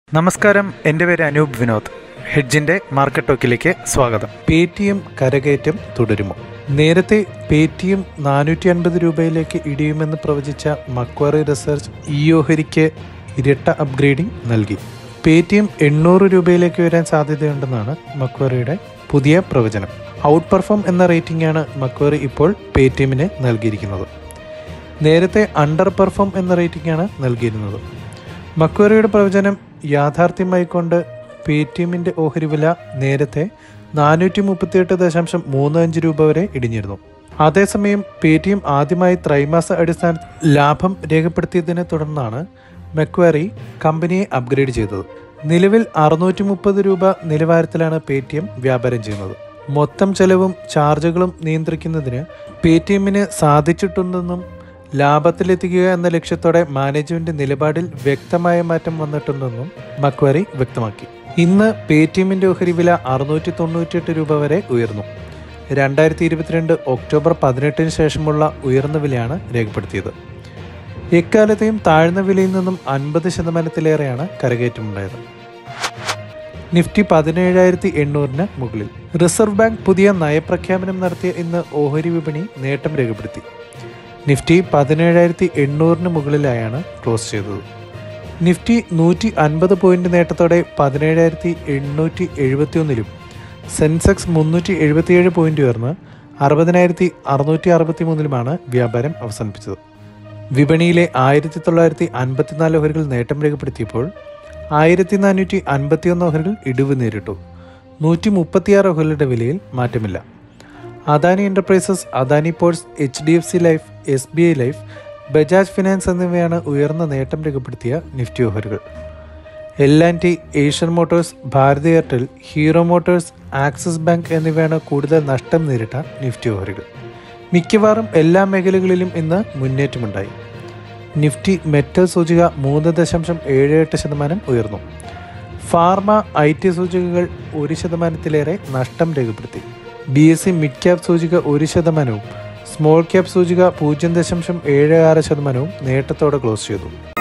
നമസ്കാരം എൻ്റെ പേര് അനൂപ് വിനോദ് ഹെഡ്ജിൻ്റെ മാർക്കറ്റ് ടോക്കിലേക്ക് സ്വാഗതം പേ ടി എം കരകയറ്റം തുടരുമോ നേരത്തെ പേ ടി എം നാനൂറ്റി അൻപത് രൂപയിലേക്ക് ഇടിയുമെന്ന് പ്രവചിച്ച മക്വാറി റിസർച്ച് ഈ ഓഹരിക്ക് ഇരട്ട അപ്ഗ്രേഡിംഗ് നൽകി പേ ടി എം എണ്ണൂറ് രൂപയിലേക്ക് വരാൻ സാധ്യതയുണ്ടെന്നാണ് മക്വാറിയുടെ പുതിയ പ്രവചനം ഔട്ട് പെർഫോം എന്ന റേറ്റിംഗ് ആണ് മക്വാറി ഇപ്പോൾ പേ ടി എമ്മിന് നൽകിയിരിക്കുന്നത് നേരത്തെ അണ്ടർ പെർഫോം എന്ന റേറ്റിംഗ് ആണ് നൽകിയിരുന്നത് മക്വറിയുടെ പ്രവചനം യാഥാർത്ഥ്യമായിക്കൊണ്ട് പേ ടി എമ്മിൻ്റെ ഓഹരി വില നേരത്തെ നാനൂറ്റി മുപ്പത്തിയെട്ട് ദശാംശം മൂന്ന് അഞ്ച് രൂപ വരെ ഇടിഞ്ഞിരുന്നു അതേസമയം പേ ടി എം ആദ്യമായി ത്രൈമാസ അടിസ്ഥാനത്തിൽ ലാഭം രേഖപ്പെടുത്തിയതിനെ തുടർന്നാണ് മെക്വാരി കമ്പനിയെ അപ്ഗ്രേഡ് ചെയ്തത് നിലവിൽ അറുന്നൂറ്റി മുപ്പത് രൂപ നിലവാരത്തിലാണ് പേ ടി എം വ്യാപാരം ചെയ്യുന്നത് മൊത്തം ചെലവും ചാർജുകളും നിയന്ത്രിക്കുന്നതിന് പേ ടി എമ്മിന് സാധിച്ചിട്ടുണ്ടെന്നും ലാഭത്തിലെത്തിക്കുക എന്ന ലക്ഷ്യത്തോടെ മാനേജ്മെന്റ് നിലപാടിൽ വ്യക്തമായ മാറ്റം വന്നിട്ടുണ്ടെന്നും മക്വാരി വ്യക്തമാക്കി ഇന്ന് പേ ടി എമ്മിന്റെ ഓഹരി വില അറുന്നൂറ്റി തൊണ്ണൂറ്റിയെട്ട് രൂപ വരെ ഉയർന്നു രണ്ടായിരത്തി ഇരുപത്തിരണ്ട് ഒക്ടോബർ പതിനെട്ടിന് ശേഷമുള്ള ഉയർന്ന വിലയാണ് രേഖപ്പെടുത്തിയത് എക്കാലത്തെയും താഴ്ന്ന വിലയിൽ നിന്നും അൻപത് ശതമാനത്തിലേറെയാണ് കരകയറ്റമുണ്ടായത് നിഫ്റ്റി പതിനേഴായിരത്തി എണ്ണൂറിന് മുകളിൽ റിസർവ് ബാങ്ക് പുതിയ നയപ്രഖ്യാപനം നടത്തിയ ഇന്ന് ഓഹരി വിപണി നേട്ടം രേഖപ്പെടുത്തി നിഫ്റ്റി പതിനേഴായിരത്തി എണ്ണൂറിന് മുകളിലായാണ് ക്ലോസ് ചെയ്തത് നിഫ്റ്റി നൂറ്റി അൻപത് പോയിന്റ് നേട്ടത്തോടെ പതിനേഴായിരത്തി എണ്ണൂറ്റി എഴുപത്തിയൊന്നിലും സെൻസെക്സ് മുന്നൂറ്റി എഴുപത്തിയേഴ് പോയിന്റ് ഉയർന്ന് അറുപതിനായിരത്തി അറുന്നൂറ്റി അറുപത്തി മൂന്നിലുമാണ് വ്യാപാരം അവസാനിപ്പിച്ചത് വിപണിയിലെ ആയിരത്തി തൊള്ളായിരത്തി അൻപത്തിനാല് ഓഹരികൾ നേട്ടം രേഖപ്പെടുത്തിയപ്പോൾ ആയിരത്തി നാനൂറ്റി അൻപത്തിയൊന്ന് ഓഹരികൾ ഇടിവ് നേരിട്ടു നൂറ്റി മുപ്പത്തിയാറ് ഓഹരികളുടെ വിലയിൽ മാറ്റമില്ല Adani Enterprises Adani Ports H D F C Life S B I Life Bajaj Finance എന്നിവയാണ് ഉയർന്ന നേട്ടം രേഖപ്പെടുത്തിയ നിഫ്റ്റി ഓഹരികൾ L and T Asian Motors Bharti Airtel Hero Motors Axis Bank എന്നിവയാണ് കൂടുതൽ നഷ്ടം നേരിട്ട നിഫ്റ്റി ഓഹരികൾ മിക്കവാറും എല്ലാ മേഖലകളിലും ഇന്ന് മുന്നേറ്റമുണ്ടായി നിഫ്റ്റി മെറ്റൽ സൂചിക മൂന്ന് ദശാംശം ഏഴ് എട്ട് ശതമാനം ഉയർന്നു ഫാർമ ഐ ടി സൂചികകൾ ഒരു ശതമാനത്തിലേറെ നഷ്ടം രേഖപ്പെടുത്തി B S C mid cap സൂചിക ഒരു ശതമാനവും സ്മോൾ ക്യാപ് സൂചിക പൂജ്യം ദശാംശം ഏഴ് ആറ് ശതമാനവും നേട്ടത്തോടെ ക്ലോസ് ചെയ്തു